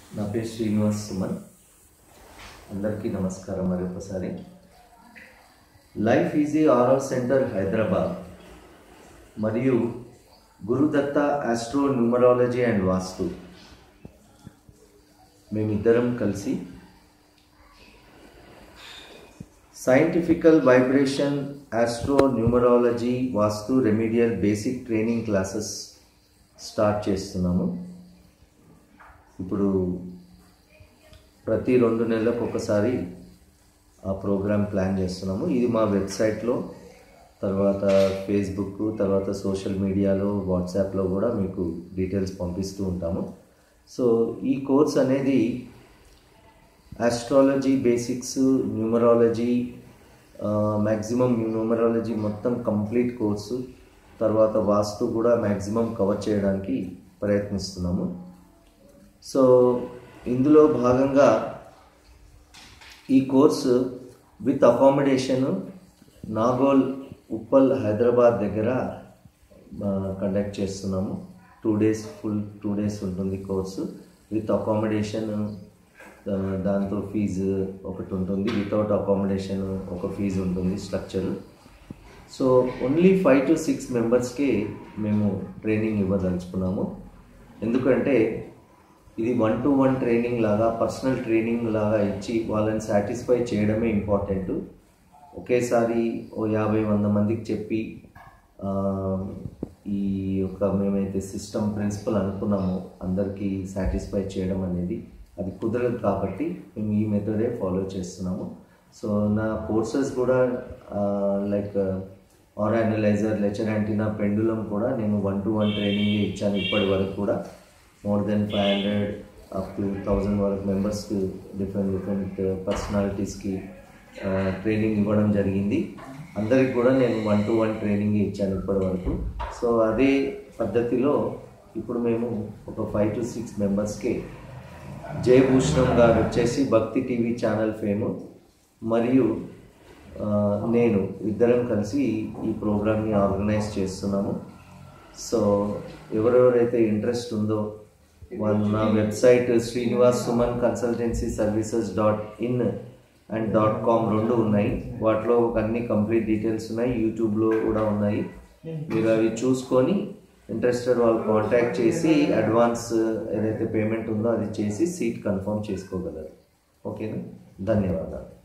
నా పేరు శ్రీనివాస్ సుమన్ అందరికీ నమస్కారం మరొకసారి life easy R R centre Hyderabad మరియు Gurudatta astro numerology and Vastu మేమిద్దరం కలిసి scientifical vibration astro numerology Vastu remedial basic training classes start చేస్తున్నాము ఇప్పుడు ప్రతి రెండు నెలలకు ఒకసారి ఆ ప్రోగ్రామ్ ప్లాన్ చేస్తున్నాము ఇది మా వెబ్సైట్లో తర్వాత ఫేస్బుక్ తర్వాత సోషల్ మీడియాలో వాట్సాప్లో కూడా మీకు డీటెయిల్స్ పంపిస్తూ ఉంటాము సో ఈ కోర్స్ అనేది astrology basics numerology maximum numerology మొత్తం కంప్లీట్ కోర్సు తర్వాత వాస్తు కూడా మ్యాక్సిమం కవర్ చేయడానికి ప్రయత్నిస్తున్నాము సో ఇందులో భాగంగా ఈ course with accommodation Nagole Uppal Hyderabad దగ్గర కండక్ట్ చేస్తున్నాము two days full two days ఉంటుంది కోర్సు విత్ అకామిడేషన్ దాంతో ఫీజు ఒకటి ఉంటుంది వితౌట్ అకామిడేషన్ ఒక ఫీజు ఉంటుంది structure so only five to six మెంబర్స్కే మేము ట్రైనింగ్ ఇవ్వదలుచుకున్నాము ఎందుకంటే ఇది వన్ టు వన్ ట్రైనింగ్ లాగా పర్సనల్ ట్రైనింగ్ లాగా ఇచ్చి వాళ్ళని సాటిస్ఫై చేయడమే ఇంపార్టెంట్ ఒకేసారి ఓ యాభై వంద మందికి చెప్పి ఆ, ఈ యొక్క మేమైతే సిస్టమ్ ప్రిన్సిపల్ అనుకున్నామో అందరికీ సాటిస్ఫై చేయడం అనేది అది కుదరదు కాబట్టి మేము ఈ మెథడే ఫాలో చేస్తున్నాము సో నా కోర్సెస్ కూడా like R analyser Lecher antenna pendulum కూడా నేను వన్ టు వన్ ట్రైనింగ్ ఇచ్చాను ఇప్పటి వరకు కూడా more than five hundred up to thousand వరకు మెంబర్స్కి డిఫరెంట్ డిఫరెంట్ పర్సనాలిటీస్కి ట్రైనింగ్ ఇవ్వడం జరిగింది అందరికి కూడా నేను వన్ టు వన్ ట్రైనింగ్ ఇచ్చాను ఇప్పటి వరకు సో అదే పద్ధతిలో ఇప్పుడు మేము ఒక ఫైవ్ టు సిక్స్ మెంబర్స్కి జయభూషణం గారు వచ్చేసి భక్తి టీవీ ఛానల్ ఫేమ్ మరియు ఆ, నేను ఇద్దరం కలిసి ఈ ప్రోగ్రామ్ని ఆర్గనైజ్ చేస్తున్నాము సో ఎవరెవరైతే ఇంట్రెస్ట్ ఉందో వాళ్ళు నా website Srinivas Suman consultancy services dot in and dot com రెండు ఉన్నాయి వాటిలో ఒక అన్ని కంప్లీట్ డీటెయిల్స్ ఉన్నాయి యూట్యూబ్లో కూడా ఉన్నాయి మీరు అవి చూసుకొని ఇంట్రెస్టెడ్ వాళ్ళు కాంటాక్ట్ చేసి అడ్వాన్స్ ఏదైతే పేమెంట్ ఉందో అది చేసి సీట్ కన్ఫర్మ్ చేసుకోగలరు ఓకేనా ధన్యవాదాలు